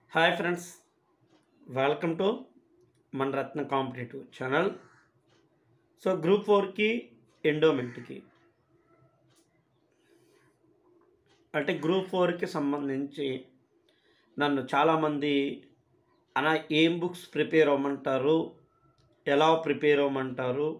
hi friends welcome to మన Ratna competitive channel so group ఫోర్కి ఎండోమెంట్కి అంటే గ్రూప్ ఫోర్కి సంబంధించి నన్ను చాలామంది అలా ఏం బుక్స్ ప్రిపేర్ అవ్వమంటారు ఎలా ప్రిపేర్ అవ్వమంటారు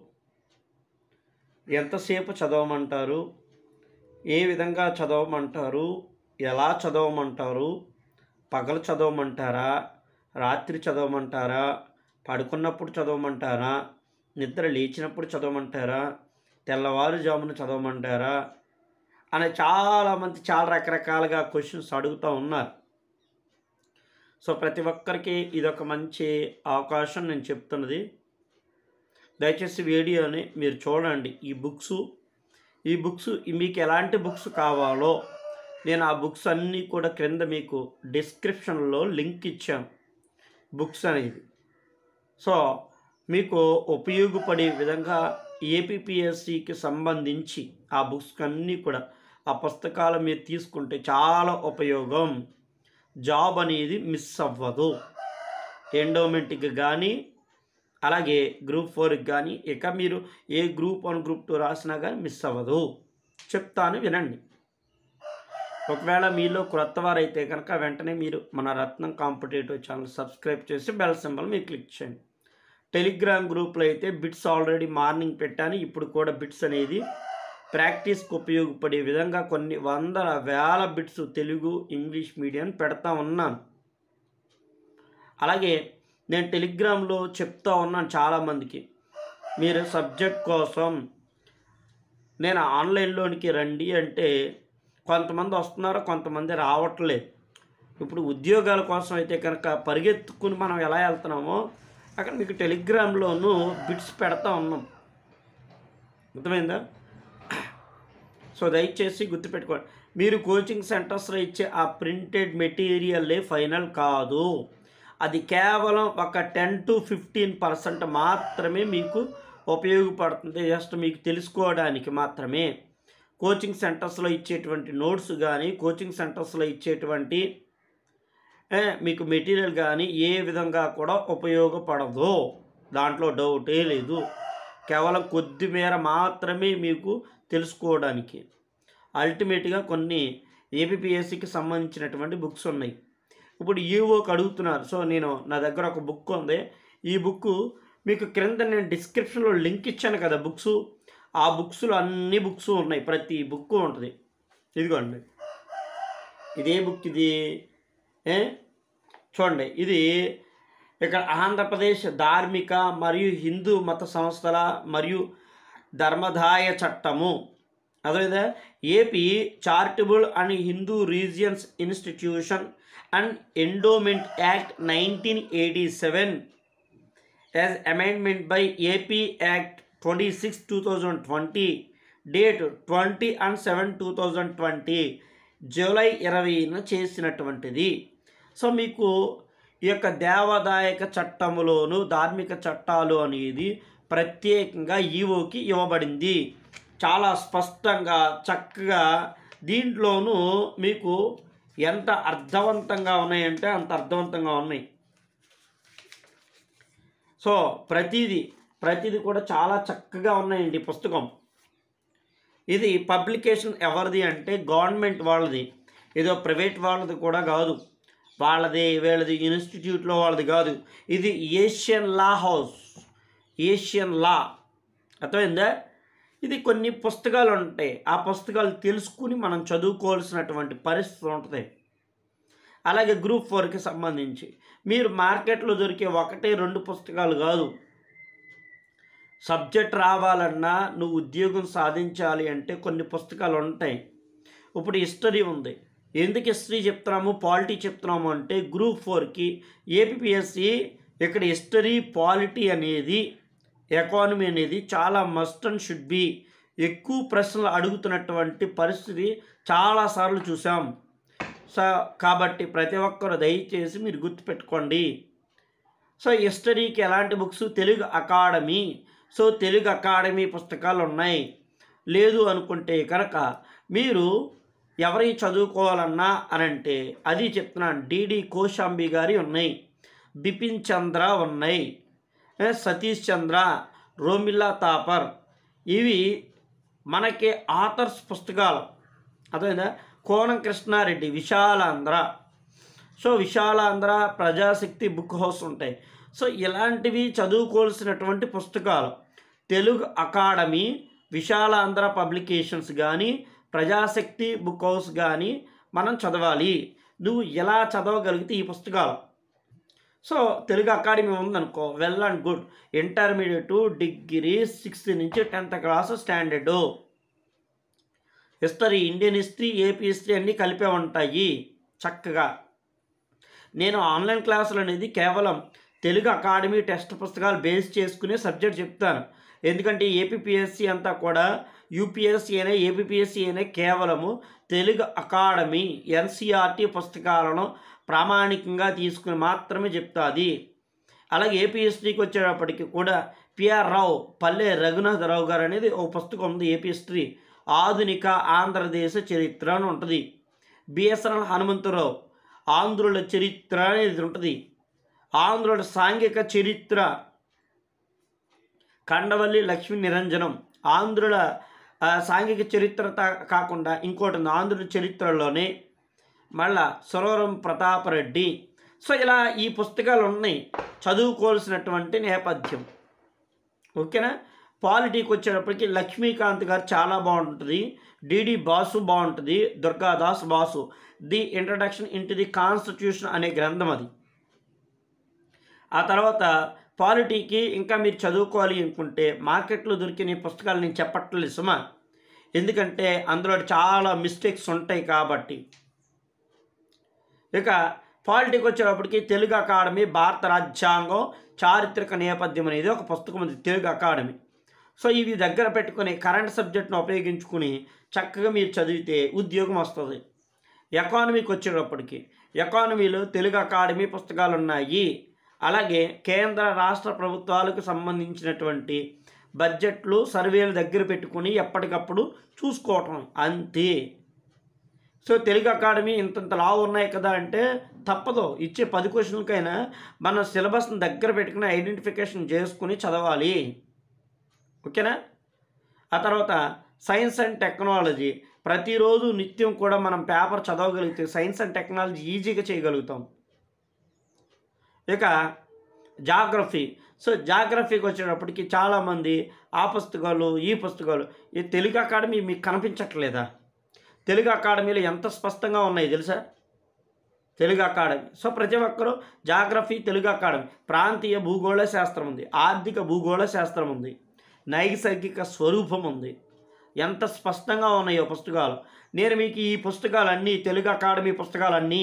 ఎంతసేపు చదవమంటారు ఏ విధంగా చదవమంటారు ఎలా చదవమంటారు పగలు చదవమంటారా రాత్రి చదవమంటారా పడుకున్నప్పుడు చదవమంటారా నిద్ర లేచినప్పుడు చదవమంటారా తెల్లవారుజామున చదవమంటారా అని చాలామంది చాలా రకరకాలుగా క్వశ్చన్స్ అడుగుతూ ఉన్నారు సో ప్రతి ఒక్కరికి ఇదొక మంచి అవకాశం నేను చెప్తున్నది దయచేసి వీడియోని మీరు చూడండి ఈ బుక్స్ ఈ బుక్స్ మీకు ఎలాంటి బుక్స్ కావాలో నేను ఆ బుక్స్ అన్నీ కూడా క్రింద మీకు డిస్క్రిప్షన్లో లింక్ ఇచ్చాను బుక్స్ అనేది సో మీకు ఉపయోగపడే విధంగా ఏపీఎస్సికి సంబంధించి ఆ బుక్స్ అన్నీ కూడా ఆ పుస్తకాలు మీరు తీసుకుంటే చాలా ఉపయోగం జాబ్ అనేది మిస్ అవ్వదు ఎండోమెంట్కి కానీ అలాగే గ్రూప్ ఫోర్కి కానీ ఇక మీరు ఏ గ్రూప్ వన్ గ్రూప్ టూ రాసినా కానీ మిస్ అవ్వదు చెప్తాను వినండి ఒకవేళ మీలో క్రొత్త వారైతే కనుక వెంటనే మీరు మన రత్నం కాంపిటేటివ్ ఛానల్ సబ్స్క్రైబ్ చేసి బెల్ సింబల్ మీరు క్లిక్ చేయండి టెలిగ్రామ్ గ్రూప్లో అయితే బిట్స్ ఆల్రెడీ మార్నింగ్ పెట్టాను ఇప్పుడు కూడా బిట్స్ అనేది ప్రాక్టీస్కి ఉపయోగపడే విధంగా కొన్ని వందల వేల బిట్స్ తెలుగు ఇంగ్లీష్ మీడియం పెడతా ఉన్నాను అలాగే నేను టెలిగ్రామ్లో చెప్తా ఉన్నాను చాలామందికి మీరు సబ్జెక్ట్ కోసం నేను ఆన్లైన్లోనికి రండి అంటే కొంతమంది వస్తున్నారు కొంతమంది రావట్లేదు ఇప్పుడు ఉద్యోగాల కోసం అయితే కనుక పరిగెత్తుకుని మనం ఎలా వెళ్తున్నామో అక్కడ మీకు టెలిగ్రామ్లోనూ బిట్స్ పెడతా ఉన్నాం అర్థమైందా సో దయచేసి గుర్తుపెట్టుకోండి మీరు కోచింగ్ సెంటర్స్లో ఇచ్చే ఆ ప్రింటెడ్ మెటీరియల్లే ఫైనల్ కాదు అది కేవలం ఒక టెన్ టు ఫిఫ్టీన్ పర్సెంట్ మాత్రమే మీకు ఉపయోగపడుతుంది జస్ట్ మీకు తెలుసుకోవడానికి మాత్రమే కోచింగ్ సెంటర్స్లో ఇచ్చేటువంటి నోట్స్ కానీ కోచింగ్ సెంటర్స్లో ఇచ్చేటువంటి ఏ, మీకు మెటీరియల్ కానీ ఏ విధంగా కూడా ఉపయోగపడదు దాంట్లో డౌటే లేదు కేవలం కొద్ది మేర మాత్రమే మీకు తెలుసుకోవడానికి అల్టిమేట్గా కొన్ని ఏపీఎస్సికి సంబంధించినటువంటి బుక్స్ ఉన్నాయి ఇప్పుడు ఈఓకి అడుగుతున్నారు సో నేను నా దగ్గర ఒక బుక్ ఉంది ఈ బుక్ మీకు క్రింద నేను డిస్క్రిప్షన్లో లింక్ ఇచ్చాను కదా బుక్స్ ఆ బుక్స్లో అన్ని బుక్స్ ఉన్నాయి ప్రతి బుక్ ఉంటుంది ఇదిగోండి ఇదే బుక్ ఇది ఏ చూడండి ఇది ఇక్కడ ఆంధ్రప్రదేశ్ ధార్మిక మరియు హిందూ మత సంస్థల మరియు ధర్మదాయ చట్టము అదేవిధంగా AP charitable and Hindu regions institution and endowment act nineteen eighty seven as amendment by AP act twenty six two thousand twenty date twenty and seven two thousand twenty July ఇరవైన చేసినటువంటిది సో మీకు ఈ యొక్క దేవాదాయక చట్టములోను ధార్మిక చట్టాలు అనేది ప్రత్యేకంగా ఈఓకి ఇవ్వబడింది చాలా స్పష్టంగా చక్కగా దీంట్లోనూ మీకు ఎంత అర్థవంతంగా ఉన్నాయంటే అంత అర్థవంతంగా ఉన్నాయి సో ప్రతిదీ ప్రతిదీ కూడా చాలా చక్కగా ఉన్నాయండి ఈ పుస్తకం ఇది పబ్లికేషన్ ఎవరిది అంటే గవర్నమెంట్ వాళ్ళది ఏదో ప్రైవేట్ వాళ్ళది కూడా కాదు వాళ్ళది వీళ్ళది ఇన్స్టిట్యూట్లో వాళ్ళది కాదు ఇది Asian law house Asian law అర్థమైందా ఇది కొన్ని పుస్తకాలు ఉంటాయి ఆ పుస్తకాలు తెలుసుకుని మనం చదువుకోవాల్సినటువంటి పరిస్థితి ఉంటుంది అలాగే గ్రూప్ ఫోర్కి సంబంధించి మీరు మార్కెట్లో దొరికే ఒకటే రెండు పుస్తకాలు కాదు సబ్జెక్ట్ రావాలన్నా నువ్వు ఉద్యోగం సాధించాలి అంటే కొన్ని పుస్తకాలు ఉంటాయి ఇప్పుడు హిస్టరీ ఉంది ఎందుకు హిస్టరీ చెప్తున్నాము పాలిటీ చెప్తున్నాము అంటే గ్రూప్ ఫోర్కి ఏపీఎస్సి ఇక్కడ హిస్టరీ పాలిటీ అనేది ఎకానమీ అనేది చాలా మస్ట్ అండ్ షుడ్ బి ఎక్కువ ప్రశ్నలు అడుగుతున్నటువంటి పరిస్థితి చాలాసార్లు చూసాం సో కాబట్టి ప్రతి ఒక్కరు దయచేసి మీరు గుర్తుపెట్టుకోండి సో హిస్టరీకి ఎలాంటి books Telugu academy so Telugu academy పుస్తకాలు ఉన్నాయి లేదు అనుకుంటే కనుక మీరు ఎవరి చదువుకోవాలన్నా అని అంటే అది చెప్తున్నాను డిడి కోశాంబి గారి ఉన్నాయి బిపిన్ చంద్ర ఉన్నాయి ఏ, సతీష్ చంద్ర రోమిల్లా తాపర్ ఇవి మనకి ఆథర్స్ పుస్తకాలు అదేందా Konam Krishna Reddy Visalandhra so Visalandhra Prajasakti book house ఉంటాయి సో ఇలాంటివి చదువుకోవాల్సినటువంటి పుస్తకాలు తెలుగు అకాడమీ విశాలాంధ్ర పబ్లికేషన్స్ కానీ ప్రజాశక్తి బుక్ హౌస్ కానీ మనం చదవాలి నువ్వు ఎలా చదవగలిగితే ఈ పుస్తకాలు సో తెలుగు అకాడమీ ఉందనుకో well and good intermediate degree sixth నుంచి tenth class standard history Indian history AP history అన్నీ కలిపే ఉంటాయి చక్కగా నేను ఆన్లైన్ క్లాసులు అనేది కేవలం తెలుగు అకాడమీ టెక్స్ట్ పుస్తకాలు బేస్ చేసుకునే సబ్జెక్ట్ చెప్తాను ఎందుకంటే ఏపీపీఎస్సి అంతా కూడా యూపీఎస్సీ అనే ఏపీపీఎస్సీ అనే కేవలము తెలుగు అకాడమీ ఎన్సీఆర్టీ పుస్తకాలను ప్రామాణికంగా తీసుకుని మాత్రమే చెప్తాది అలాగే ఏపీఎస్టీకి వచ్చేటప్పటికి కూడా పిఆర్ రావు పల్లె రఘునాథరావు గారు అనేది ఒక పుస్తకం ఉంది ఏపీ హిస్టరీ ఆధునిక ఆంధ్రదేశ చరిత్ర అని ఉంటుంది బిఎస్ఎన్ఎల్ హనుమంతరావు ఆంధ్రుల చరిత్ర అనేది ఉంటుంది ఆంధ్రుల సాంఘిక చరిత్ర కండవల్లి లక్ష్మీ నిరంజనం ఆంధ్రుల ఆ, సాంఘిక చరిత్ర తా- కాకుండా ఇంకోటి ఉంది ఆంధ్రుల చరిత్రలోనే మళ్ళా సురవరం ప్రతాపరెడ్డి సో ఇలా ఈ పుస్తకాలు ఉన్నాయి చదువుకోవాల్సినటువంటి నేపథ్యం ఓకేనా పాలిటీకి వచ్చేటప్పటికి లక్ష్మీకాంత్ గారు చాలా బాగుంటుంది డిడి బాసు బాగుంటుంది Durgadas Basu the introduction to the constitution అనే గ్రంథం అది ఆ తర్వాత పాలిటీకి ఇంకా మీరు చదువుకోవాలి అనుకుంటే మార్కెట్లో దొరికిన ఈ పుస్తకాలు నేను చెప్పట్లేదు సుమా ఎందుకంటే అందులో చాలా మిస్టేక్స్ ఉంటాయి కాబట్టి ఇక పాలిటిక్ వచ్చేటప్పటికి తెలుగు అకాడమీ భారత రాజ్యాంగం చారిత్రక నేపథ్యం అనేది ఒక పుస్తకం ఉంది తెలుగు అకాడమీ సో ఇవి దగ్గర పెట్టుకుని కరెంట్ సబ్జెక్ట్ను ఉపయోగించుకుని చక్కగా మీరు చదివితే ఉద్యోగం వస్తుంది ఎకానమీకి వచ్చేటప్పటికి ఎకానమీలో తెలుగు అకాడమీ పుస్తకాలు ఉన్నాయి అలాగే కేంద్ర రాష్ట్ర ప్రభుత్వాలకు సంబంధించినటువంటి బడ్జెట్లు సర్వేలు దగ్గర పెట్టుకుని ఎప్పటికప్పుడు చూసుకోవటం అంతే సో తెలుగు అకాడమీ ఇంతంత లావు ఉన్నాయి కదా అంటే తప్పదు ఇచ్చే పది క్వశ్చన్లకైనా మన సిలబస్ని దగ్గర పెట్టుకుని ఐడెంటిఫికేషన్ చేసుకుని చదవాలి ఓకేనా ఆ తర్వాత సైన్స్ అండ్ టెక్నాలజీ ప్రతిరోజు నిత్యం కూడా మనం పేపర్ చదవగలిగితే సైన్స్ అండ్ టెక్నాలజీ ఈజీగా చేయగలుగుతాం ఇక జాగ్రఫీ సో జాగ్రఫీకి వచ్చేటప్పటికి చాలామంది ఆ పుస్తకాలు ఈ పుస్తకాలు ఈ తెలుగు అకాడమీ మీకు కనిపించట్లేదా తెలుగు అకాడమీలో ఎంత స్పష్టంగా ఉన్నాయి తెలుసా తెలుగు అకాడమీ సో ప్రతి ఒక్కరూ జాగ్రఫీ తెలుగు అకాడమీ ప్రాంతీయ భూగోళ శాస్త్రం ఉంది ఆర్థిక భూగోళ శాస్త్రం ఉంది నైసర్గిక స్వరూపం ఉంది ఎంత స్పష్టంగా ఉన్నాయో పుస్తకాలు నేను మీకు ఈ పుస్తకాలన్నీ తెలుగు అకాడమీ పుస్తకాలన్నీ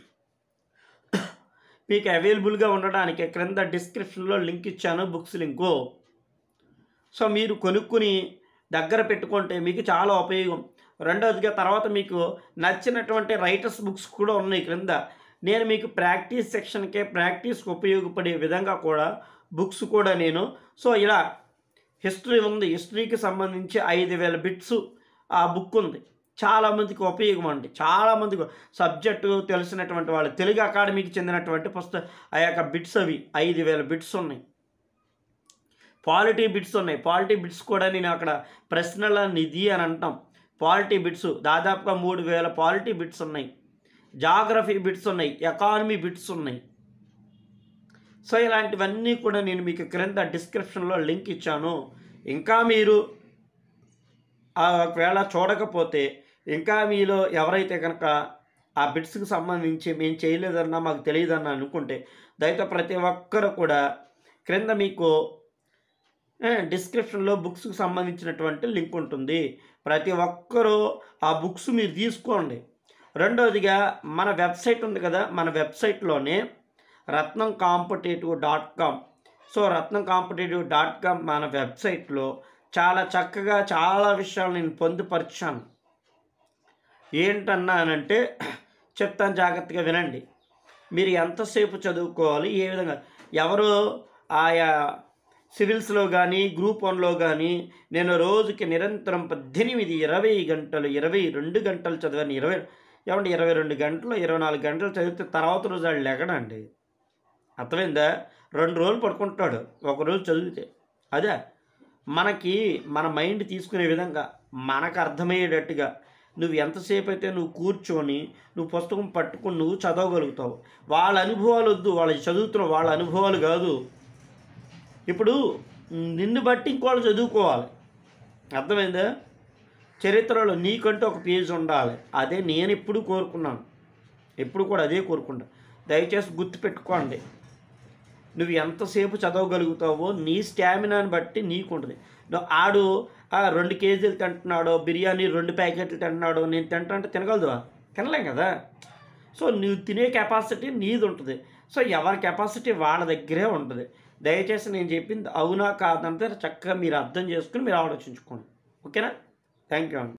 మీకు అవైలబుల్గా ఉండడానికి క్రింద డిస్క్రిప్షన్లో లింక్ ఇచ్చాను బుక్స్ లింకు సో మీరు కొనుక్కుని దగ్గర పెట్టుకుంటే మీకు చాలా ఉపయోగం రెండవదిగా తర్వాత మీకు నచ్చినటువంటి రైటర్స్ బుక్స్ కూడా ఉన్నాయి క్రింద నేను మీకు ప్రాక్టీస్ సెక్షన్కే ప్రాక్టీస్కి ఉపయోగపడే విధంగా కూడా బుక్స్ కూడా నేను సో ఇలా హిస్టరీ ఉంది హిస్టరీకి సంబంధించి ఐదు వేల బిట్స్ ఆ బుక్ ఉంది చాలామందికి ఉపయోగం అండి చాలామందికి సబ్జెక్టు తెలిసినటువంటి వాళ్ళు తెలుగు అకాడమీకి చెందినటువంటి పుస్తక ఆ యొక్క బిట్స్ అవి ఐదు వేల బిట్స్ ఉన్నాయి పాలిటీ బిట్స్ ఉన్నాయి పాలిటీ బిట్స్ కూడా నేను అక్కడ ప్రశ్నల నిధి అని అంటాం పాలిటీ బిట్స్ దాదాపుగా మూడు వేల పాలిటీ బిట్స్ ఉన్నాయి జాగ్రఫీ బిట్స్ ఉన్నాయి ఎకానమీ బిట్స్ ఉన్నాయి సో ఇలాంటివన్నీ కూడా నేను మీకు క్రింద డిస్క్రిప్షన్లో లింక్ ఇచ్చాను ఇంకా మీరు ఆ ఒకవేళ చూడకపోతే ఇంకా మీలో ఎవరైతే కనుక ఆ బిట్స్కి సంబంధించి మేము చేయలేదన్నా మాకు తెలియదన్నా అనుకుంటే దయతో ప్రతి ఒక్కరు కూడా క్రింద మీకు ఏ, డిస్క్రిప్షన్లో బుక్స్కి సంబంధించినటువంటి లింక్ ఉంటుంది ప్రతి ఒక్కరూ ఆ బుక్స్ మీరు తీసుకోండి రెండవదిగా మన వెబ్సైట్ ఉంది కదా మన వెబ్సైట్లోనే Ratnam competitive dot com so Ratnam competitive dot com మన వెబ్సైట్లో చాలా చక్కగా చాలా విషయాలు నేను పొందుపరిచాను ఏంటన్నానంటే చెప్తాను జాగ్రత్తగా వినండి మీరు ఎంతసేపు చదువుకోవాలి ఏ విధంగా ఎవరు ఆయా సివిల్స్లో కానీ గ్రూప్ వన్లో కానీ నేను రోజుకి నిరంతరం పద్దెనిమిది ఇరవై గంటలు ఇరవై రెండు గంటలు చదివాను ఇరవై ఏమంటే ఇరవై రెండు గంటలు ఇరవై నాలుగు గంటలు చదివితే తర్వాత రోజు వాళ్ళు లెగడండి అర్థమైందా రెండు రోజులు పడుకుంటాడు ఒక రోజు చదివితే అదే మనకి మన మైండ్ తీసుకునే విధంగా మనకు అర్థమయ్యేటట్టుగా నువ్వు ఎంతసేపు అయితే నువ్వు కూర్చొని నువ్వు పుస్తకం పట్టుకుని నువ్వు చదవగలుగుతావు వాళ్ళ అనుభవాలు వద్దు వాళ్ళ చదువుతున్న వాళ్ళ అనుభవాలు కాదు ఇప్పుడు నిన్ను బట్టి ఇంకోళ్ళు చదువుకోవాలి అర్థమైందా చరిత్రలో నీకంటూ ఒక పేజ్ ఉండాలి అదే నేను ఎప్పుడు కోరుకున్నాను ఎప్పుడు కూడా అదే కోరుకుంటా దయచేసి గుర్తుపెట్టుకోండి నువ్వు ఎంతసేపు చదవగలుగుతావో నీ స్టామినాని బట్టి నీకు ఉంటుంది నువ్వు ఆడు ఆ, రెండు కేజీలు తింటున్నాడో బిర్యానీ రెండు ప్యాకెట్లు తింటున్నాడో నేను తింటా అంటే తినగలదువా తినలేం కదా సో నువ్వు తినే కెపాసిటీ నీది ఉంటుంది సో ఎవరి కెపాసిటీ వాళ్ళ దగ్గరే ఉంటుంది దయచేసి నేను చెప్పింది అవునా కాదంటే చక్కగా మీరు అర్థం చేసుకుని మీరు ఆలోచించుకోండి ఓకేనా థ్యాంక్ యూ అండి